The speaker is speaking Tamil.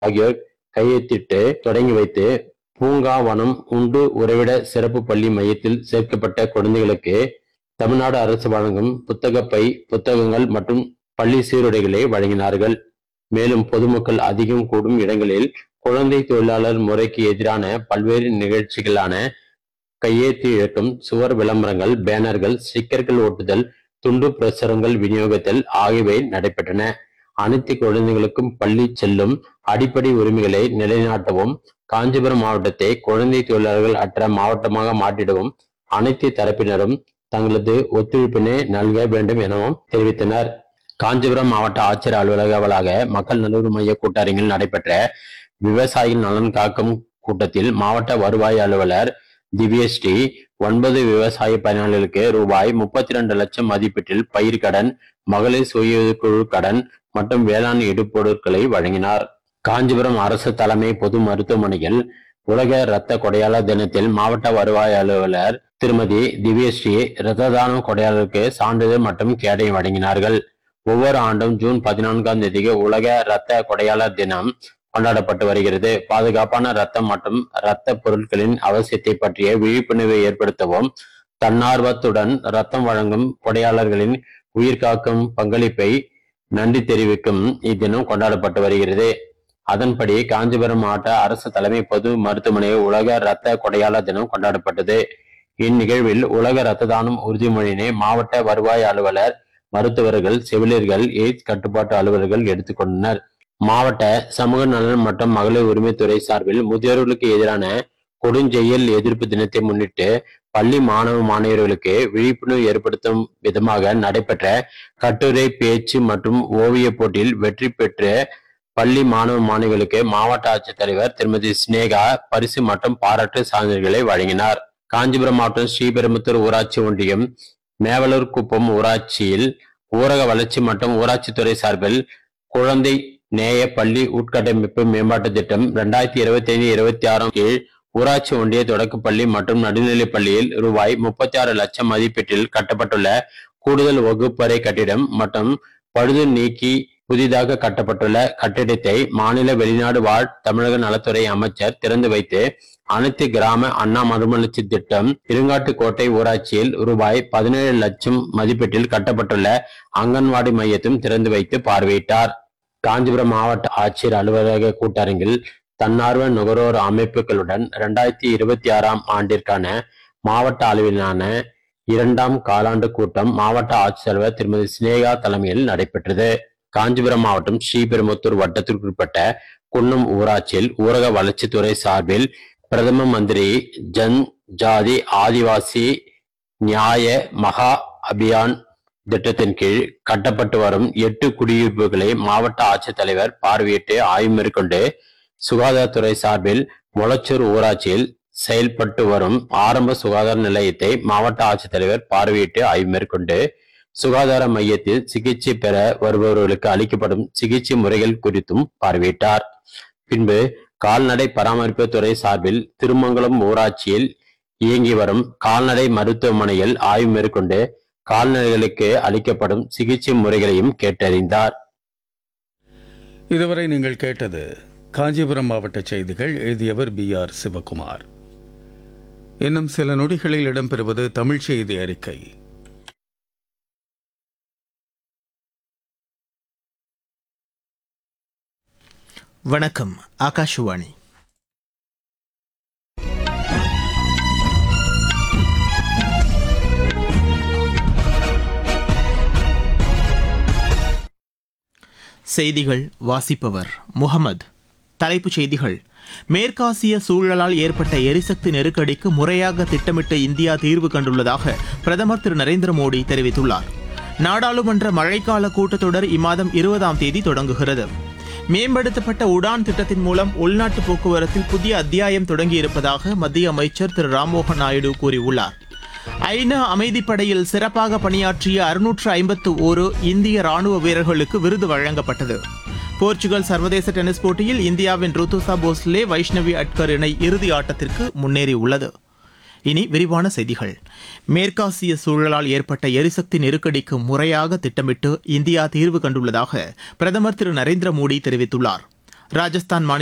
ஆகியோர் கையெழுத்திட்டு தொடங்கி வைத்து பூங்காவனம் உண்டு உறைவிட சிறப்பு பள்ளி மையத்தில் சேர்க்கப்பட்ட குழந்தைகளுக்கு தமிழ்நாடு அரசு வழங்கும் புத்தக பை புத்தகங்கள் மற்றும் பள்ளி சீருடைகளை வழங்கினார்கள் மேலும் பொதுமக்கள் அதிகம் கூடும் இடங்களில் குழந்தை தொழிலாளர் முறைக்கு எதிரான பல்வேறு நிகழ்ச்சிகளான கையெழுத்து இழக்கும் சுவர் விளம்பரங்கள் பேனர்கள் ஸ்டிக்கர்கள் ஒட்டுதல் துண்டு பிரசுரங்கள் விநியோகித்தல் ஆகியவை நடைபெற்றன அனைத்து குழந்தைகளுக்கும் பள்ளி செல்லும் அடிப்படை உரிமைகளை நிலைநாட்டவும் காஞ்சிபுரம் மாவட்டத்தை குழந்தை தொழிலாளர்கள் அற்ற மாவட்டமாக மாற்றிடவும் அனைத்து தரப்பினரும் தங்களது ஒத்துழைப்பினை நல்க வேண்டும் எனவும் தெரிவித்தனர் காஞ்சிபுரம் மாவட்ட ஆட்சியர் அலுவலக வளாக மக்கள் நலன் மைய கூட்டரங்கில் நடைபெற்ற விவசாயிகள் நலன் காக்கும் கூட்டத்தில் மாவட்ட வருவாய் அலுவலர் திவ்யஸ்ரீ ஒன்பது விவசாய பயனாளிகளுக்கு ரூபாய் முப்பத்தி ரெண்டு லட்சம் மதிப்பீட்டில் பயிர் கடன் மகளிர் சுய குழு கடன் மற்றும் வேளாண் இடுபொருட்களை வழங்கினார் காஞ்சிபுரம் அரசு தலைமை பொது மருத்துவமனையில் உலக இரத்த கொடையாளர் தினத்தில் மாவட்ட வருவாய் அலுவலர் திருமதி திவ்யஸ்ரீ இரத்த தானம் கொடையாளருக்கு சான்றிதழ் மற்றும் கேடை வழங்கினார்கள் ஒவ்வொரு ஆண்டும் ஜூன் பதினான்காம் தேதிக்கு உலக இரத்த கொடையாளர் தினம் கொண்டாடப்பட்டு வருகிறது பாதுகாப்பான ரத்தம் மற்றும் இரத்த பொருட்களின் அவசியத்தை பற்றிய விழிப்புணர்வை ஏற்படுத்தவும் தன்னார்வத்துடன் ரத்தம் வழங்கும் கொடையாளர்களின் உயிர்காக்கும் பங்களிப்பை நன்றி தெரிவிக்கும் இத்தினம் கொண்டாடப்பட்டு வருகிறது அதன்படி காஞ்சிபுரம் மாவட்ட அரசு தலைமை பொது மருத்துவமனையில் உலக இரத்த கொடையாளர் தினம் கொண்டாடப்பட்டது இந்நிகழ்வில் உலக இரத்த தானம் உறுதிமொழியினை மாவட்ட வருவாய் அலுவலர் மருத்துவர்கள் செவிலியர்கள் எய்ட்ஸ் கட்டுப்பாட்டு அலுவலர்கள் எடுத்துக்கொண்டனர் மாவட்ட சமூக நலன் மற்றும் மகளிர் உரிமைத்துறை சார்பில் முதியோர்களுக்கு எதிரான கொடுஞ்செயல் எதிர்ப்பு தினத்தை முன்னிட்டு பள்ளி மாணவ மாணவியர்களுக்கு விழிப்புணர்வு ஏற்படுத்தும் விதமாக நடைபெற்ற கட்டுரை பேச்சு மற்றும் ஓவிய போட்டியில் வெற்றி பெற்று பள்ளி மாணவ மாணவிகளுக்கு மாவட்ட ஆட்சித்தலைவர் திருமதி சினேகா பரிசு மற்றும் பாராட்டு சான்றிதழ்களை வழங்கினார் காஞ்சிபுரம் மாவட்டம் ஸ்ரீபெரும்புத்தூர் ஊராட்சி ஒன்றியம் மேவலூர் குப்பம் ஊராட்சியில் ஊரக வளர்ச்சி மற்றும் ஊராட்சித்துறை சார்பில் குழந்தை நேய பள்ளி உட்கட்டமைப்பு மேம்பாட்டு திட்டம் ரெண்டாயிரத்தி இருபத்தி ஐந்து இருபத்தி ஆறாம் கீழ் ஊராட்சி ஒன்றிய தொடக்கப்பள்ளி மற்றும் நடுநிலைப் பள்ளியில் ரூபாய் முப்பத்தி ஆறு லட்சம் மதிப்பீட்டில் கட்டப்பட்டுள்ள கூடுதல் வகுப்பறை கட்டிடம் மற்றும் பழுது நீக்கி புதிதாக கட்டப்பட்டுள்ள கட்டிடத்தை மாநில வெளிநாடு வாழ் தமிழக நலத்துறை அமைச்சர் திறந்து வைத்து அனைத்து கிராம அண்ணா மறுமலர்ச்சி திட்டம் இருங்காட்டுக்கோட்டை ஊராட்சியில் ரூபாய் பதினேழு லட்சம் மதிப்பீட்டில் கட்டப்பட்டுள்ள அங்கன்வாடி மையத்தையும் திறந்து வைத்து பார்வையிட்டார் காஞ்சிபுரம் மாவட்ட ஆட்சியர் அலுவலக கூட்டரங்கில் தன்னார்வ நுகர்வோர் அமைப்புகளுடன் இரண்டாயிரத்தி இருபத்தி ஆறாம் ஆண்டிற்கான மாவட்ட அளவிலான இரண்டாம் காலாண்டு கூட்டம் மாவட்ட ஆட்சித்தலைவர் திருமதி சினேகா தலைமையில் நடைபெற்றது காஞ்சிபுரம் மாவட்டம் ஸ்ரீபெரும்புத்தூர் வட்டத்திற்குட்பட்ட குன்னம் ஊராட்சியில் ஊரக வளர்ச்சித்துறை சார்பில் பிரதம மந்திரி ஜன் ஜாதி ஆதிவாசி நியாய மகா அபியான் திட்டத்தின் கீழ் கட்டப்பட்டு வரும் எட்டு குடியிருப்புகளை மாவட்ட ஆட்சித்தலைவர் பார்வையிட்டு ஆய்வு மேற்கொண்டு சுகாதாரத்துறை சார்பில் மொளச்சூர் ஊராட்சியில் செயல்பட்டு வரும் ஆரம்ப சுகாதார நிலையத்தை மாவட்ட ஆட்சித்தலைவர் பார்வையிட்டு ஆய்வு மேற்கொண்டு சுகாதார மையத்தில் சிகிச்சை பெற வருபவர்களுக்கு அளிக்கப்படும் சிகிச்சை முறைகள் குறித்தும் பார்வையிட்டார் பின்பு கால்நடை பராமரிப்பு துறை சார்பில் திருமங்கலம் ஊராட்சியில் இயங்கி வரும் கால்நடை மருத்துவமனையில் ஆய்வு மேற்கொண்டு கால்நடைகளுக்கு அளிக்கப்படும் சிகிச்சை முறைகளையும் கேட்டறிந்தார் இதுவரை நீங்கள் கேட்டது காஞ்சிபுரம் மாவட்ட செய்திகள் எழுதியவர் பி ஆர் சிவகுமார் இன்னும் சில நொடிகளில் இடம்பெறுவது தமிழ் செய்தி அறிக்கை வணக்கம் ஆகாஷவாணி செய்திகள் வாசிப்பவர் முகமது தலைப்புச் செய்திகள் மேற்காசிய சூழலால் ஏற்பட்ட எரிசக்தி நெருக்கடிக்கு முறையாக திட்டமிட்டு இந்தியா தீர்வு கண்டுள்ளதாக பிரதமர் திரு நரேந்திர மோடி தெரிவித்துள்ளார் நாடாளுமன்ற மழைக்கால கூட்டத்தொடர் இம்மாதம் இருபதாம் தேதி தொடங்குகிறது மேம்படுத்தப்பட்ட உடான் திட்டத்தின் மூலம் உள்நாட்டு போக்குவரத்தில் புதிய அத்தியாயம் தொடங்கியிருப்பதாக மத்திய அமைச்சர் திரு ராம்மோகன் நாயுடு கூறியுள்ளார் ஐநா அமைதிப்படையில் சிறப்பாக பணியாற்றிய அறுநூற்று ஐம்பத்து ஓரு இந்திய ராணுவ வீரர்களுக்கு விருது வழங்கப்பட்டது போர்ச்சுகல் சர்வதேச டென்னிஸ் போட்டியில் இந்தியாவின் ருத்துசா போஸ்லே வைஷ்ணவி அட்கர் இணை இறுதி ஆட்டத்திற்கு முன்னேறியுள்ளது இனி விரிவான செய்திகள் மேற்காசிய சூழலால் ஏற்பட்ட எரிசக்தி நெருக்கடிக்கு முறையாக திட்டமிட்டு இந்தியா தீர்வு கண்டுள்ளதாக பிரதமர் திரு நரேந்திர மோடி தெரிவித்துள்ளார் ராஜஸ்தான் மாநில